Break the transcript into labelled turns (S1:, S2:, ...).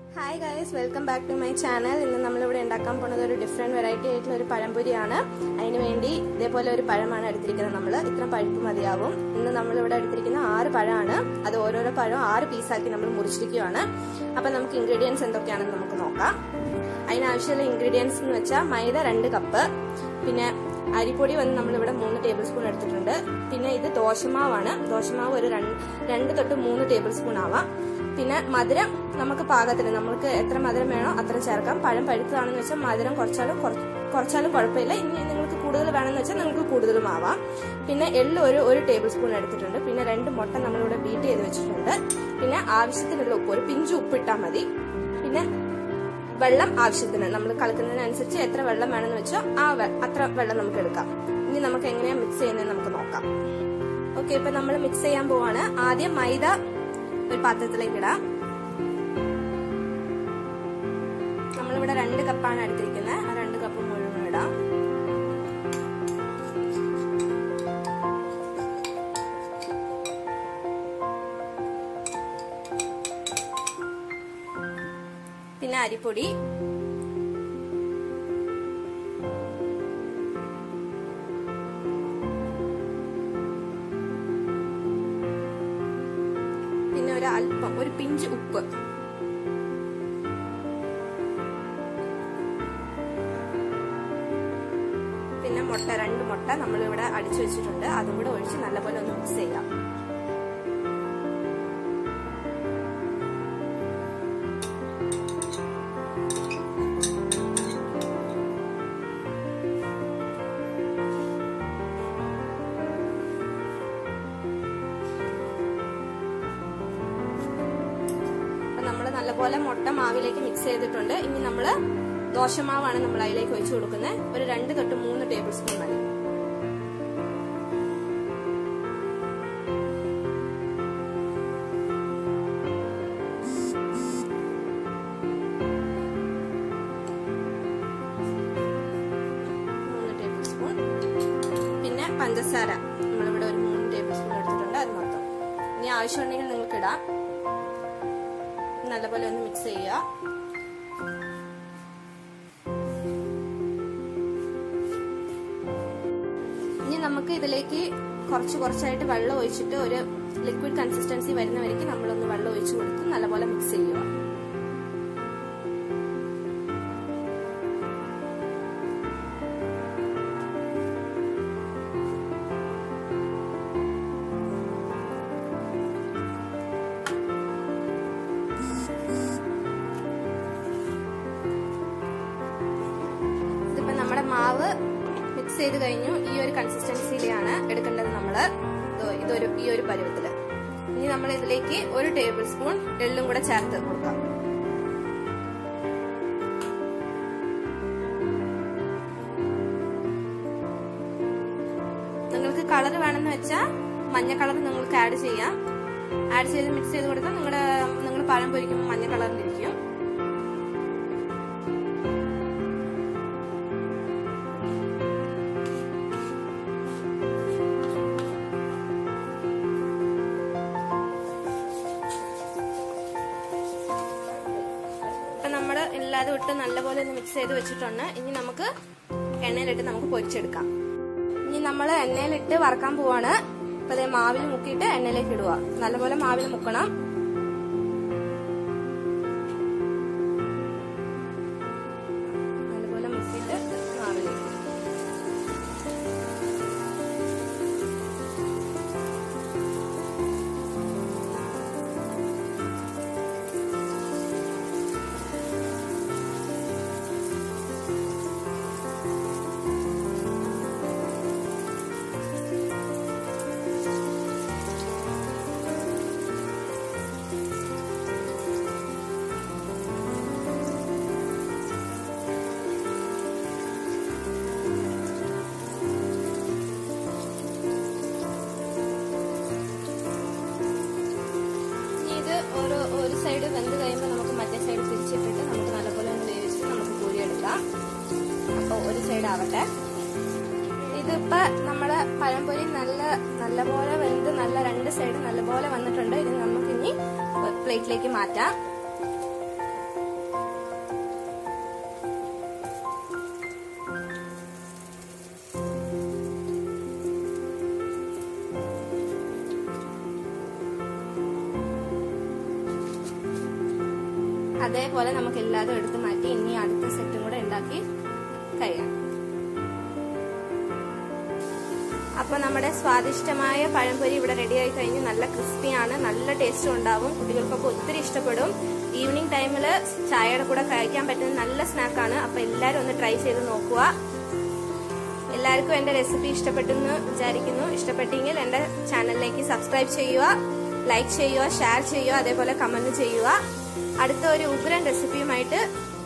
S1: hi guys welcome back to my channel ഇന്ന് നമ്മളിവിടെ ഉണ്ടാക്കാൻ പോകുന്നത് ഒരു ഡിഫറെന്റ് വെറൈറ്റി ആയിട്ടുള്ള ഒരു പഴംപൊരിയാണ് അതിന് വേണ്ടി ഇതേപോലെ ഒരു പഴമാണ് എടുത്തിരിക്കുന്നത് നമ്മൾ ഇത്ര പഴുപ്പ് മതിയാവും ഇന്ന് നമ്മളിവിടെ എടുത്തിരിക്കുന്ന ആറ് പഴമാണ് അത് ഓരോരോ പഴം ആറ് പീസാക്കി നമ്മൾ മുറിച്ചിരിക്കുകയാണ് അപ്പം നമുക്ക് ഇൻഗ്രീഡിയൻസ് എന്തൊക്കെയാണെന്ന് നമുക്ക് നോക്കാം അതിനാവശ്യമുള്ള ഇൻഗ്രീഡിയൻസ് എന്ന് വെച്ചാൽ മൈദ രണ്ട് കപ്പ് പിന്നെ അരിപ്പൊടി വന്ന് നമ്മളിവിടെ മൂന്ന് ടേബിൾ സ്പൂൺ എടുത്തിട്ടുണ്ട് പിന്നെ ഇത് ദോശമാവാണ് ദോശമാവ് ഒരു രണ്ട് രണ്ട് തൊട്ട് മൂന്ന് ടേബിൾ സ്പൂൺ ആവാം പിന്നെ മധുരം നമുക്ക് പാകത്തിന് നമുക്ക് എത്ര മധുരം വേണോ അത്ര ചേർക്കാം പഴം പഴുത്തതാണെന്ന് വെച്ചാൽ മധുരം കുറച്ചാലും കുറ- കുറച്ചാലും കുഴപ്പമില്ല ഇനി നിങ്ങൾക്ക് കൂടുതൽ വേണമെന്ന് വെച്ചാൽ നിങ്ങൾക്ക് കൂടുതലും ആവാം പിന്നെ എള്ള് ഒരു ഒരു ടേബിൾ സ്പൂൺ എടുത്തിട്ടുണ്ട് പിന്നെ രണ്ട് മുട്ട നമ്മളിവിടെ ബീറ്റ് ചെയ്ത് വെച്ചിട്ടുണ്ട് പിന്നെ ആവശ്യത്തിനുള്ള ഉപ്പ് ഒരു പിഞ്ച് ഉപ്പ് ഇട്ടാൽ മതി പിന്നെ വെള്ളം ആവശ്യത്തിന് നമ്മൾ കലക്കുന്നതിനനുസരിച്ച് എത്ര വെള്ളം വേണമെന്ന് വെച്ചോ ആ വെ- അത്ര വെള്ളം നമുക്ക് എടുക്കാം ഇനി നമുക്ക് എങ്ങനെയാ മിക്സ് ചെയ്യുന്നത് നമുക്ക് നോക്കാം ഓക്കെ ഇപ്പൊ നമ്മൾ മിക്സ് ചെയ്യാൻ പോവാണ് ആദ്യം മൈദ ഒരു പാത്രത്തിലേക്ക് ഇടാം നമ്മളിവിടെ രണ്ട് കപ്പാണ് എടുത്തിരിക്കുന്നത് ആ രണ്ട് കപ്പ് മുഴുവൻ ഇടാം പിന്നെ അരിപ്പൊടി പിന്നെ ഒരു അല്പം ഒരു പിഞ്ച് ഉപ്പ് പിന്നെ മുട്ട രണ്ട് മുട്ട നമ്മളിവിടെ അടിച്ചു വെച്ചിട്ടുണ്ട് അതും കൂടെ ഒഴിച്ച് നല്ലപോലെ ഒന്ന് മിക്സ് ചെയ്യാം അപ്പൊ നമ്മൾ നല്ലപോലെ മുട്ട മാവിലേക്ക് മിക്സ് ചെയ്തിട്ടുണ്ട് ഇനി നമ്മൾ ദോശമാവാണ് നമ്മൾ അതിലേക്ക് ഒഴിച്ചു കൊടുക്കുന്നത് ഒരു രണ്ട് തൊട്ട് മൂന്ന് ടേബിൾ സ്പൂൺ മതി മൂന്ന് ടേബിൾ സ്പൂൺ പിന്നെ പഞ്ചസാര നമ്മളിവിടെ ഒരു മൂന്ന് ടേബിൾ സ്പൂൺ എടുത്തിട്ടുണ്ട് അത് മൊത്തം ഇനി ആവശ്യമുണ്ടെങ്കിൽ നിങ്ങൾക്ക് ഇടാം നല്ലപോലെ ഒന്ന് മിക്സ് ചെയ്യുക ഇനി നമുക്ക് ഇതിലേക്ക് കുറച്ച് കുറച്ചായിട്ട് വെള്ളം ഒഴിച്ചിട്ട് ഒരു ലിക്വിഡ് കൺസിസ്റ്റൻസി വരുന്നവരേക്ക് നമ്മളൊന്ന് വെള്ളം ഒഴിച്ചു കൊടുത്ത് നല്ലപോലെ മിക്സ് ചെയ്യുക ഇതിപ്പോ നമ്മുടെ മാവ് മിക്സ് ചെയ്ത് കഴിഞ്ഞു ഈ ഒരു കൺസിസ്റ്റൻസിയിലാണ് എടുക്കേണ്ടത് നമ്മള് ദോ ഇതൊരു ഈ ഒരു പരുവത്തില് ഇനി നമ്മൾ ഇതിലേക്ക് ഒരു ടേബിൾ സ്പൂൺ എള്ളും കൂടെ ചേർത്ത് കൊടുക്കാം നിങ്ങൾക്ക് കളർ വേണമെന്ന് വെച്ചാൽ മഞ്ഞ കളർ നിങ്ങൾക്ക് ആഡ് ചെയ്യാം ആഡ് ചെയ്ത് മിക്സ് ചെയ്ത് കൊടുത്താൽ നിങ്ങളുടെ നിങ്ങൾ പഴം പൊരിക്കുമ്പോൾ മഞ്ഞ കളറിലിരിക്കും ഇപ്പൊ നമ്മള് എല്ലാതും ഇട്ട് നല്ലപോലെ ഒന്ന് മിക്സ് ചെയ്ത് വെച്ചിട്ടുണ്ട് ഇനി നമുക്ക് എണ്ണയിലിട്ട് നമുക്ക് പൊരിച്ചെടുക്കാം ഇനി നമ്മൾ എണ്ണയിലിട്ട് വറക്കാൻ പോവാണ് ഇപ്പൊ ദേ മാവിൽ മുക്കിയിട്ട് എണ്ണയിലേക്ക് ഇടുക നല്ലപോലെ മാവിൽ മുക്കണം നല്ലപോലെ മുക്കിയിട്ട് മാവിലേക്ക് ഇനി ഇത് ഓരോ ഒരു സൈഡ് വെന്ത് കഴിയുമ്പോൾ നമുക്ക് മറ്റേ സൈഡ് തിരിച്ചിട്ടിട്ട് നമുക്ക് നല്ലപോലെ ഒന്ന് വേവിച്ചിട്ട് നമുക്ക് പൂരിയെടുക്കാം അപ്പോൾ ഒരു സൈഡ് ആവട്ടെ ഇതിപ്പോ നമ്മുടെ പഴംപൊരി നല്ല നല്ലപോലെ വെന്ത് നല്ല രണ്ട് സൈഡ് നല്ലപോലെ വന്നിട്ടുണ്ട് ഇത് നമുക്ക് ഇനി പ്ലേറ്റിലേക്ക് മാറ്റാം അതേപോലെ നമുക്ക് എല്ലാതും എടുത്ത് മാറ്റി ഇനി അടുത്ത സെറ്റും കൂടെ ഉണ്ടാക്കി കഴിയാം അപ്പൊ നമ്മുടെ സ്വാദിഷ്ടമായ പഴംപൊരി ഇവിടെ റെഡി ആയി കഴിഞ്ഞു നല്ല ക്രിസ്പിയാണ് നല്ല ടേസ്റ്റും ഉണ്ടാവും കുട്ടികൾക്കൊക്കെ ഒത്തിരി ഇഷ്ടപ്പെടും ഈവനിങ് ടൈമിൽ ചായയുടെ കൂടെ കഴിക്കാൻ പറ്റുന്ന നല്ല സ്നാക്കാണ് അപ്പൊ എല്ലാവരും ഒന്ന് ട്രൈ ചെയ്ത് നോക്കുക എല്ലാവർക്കും എന്റെ റെസിപ്പി ഇഷ്ടപ്പെട്ടെന്ന് വിചാരിക്കുന്നു ഇഷ്ടപ്പെട്ടെങ്കിൽ എന്റെ ചാനലിലേക്ക് സബ്സ്ക്രൈബ് ചെയ്യുക ലൈക്ക് ചെയ്യുക ഷെയർ ചെയ്യുക അതേപോലെ കമന്റ് ചെയ്യുക അടുത്ത ഒരു ഉഗ്രൻ റെസിപ്പിയുമായിട്ട്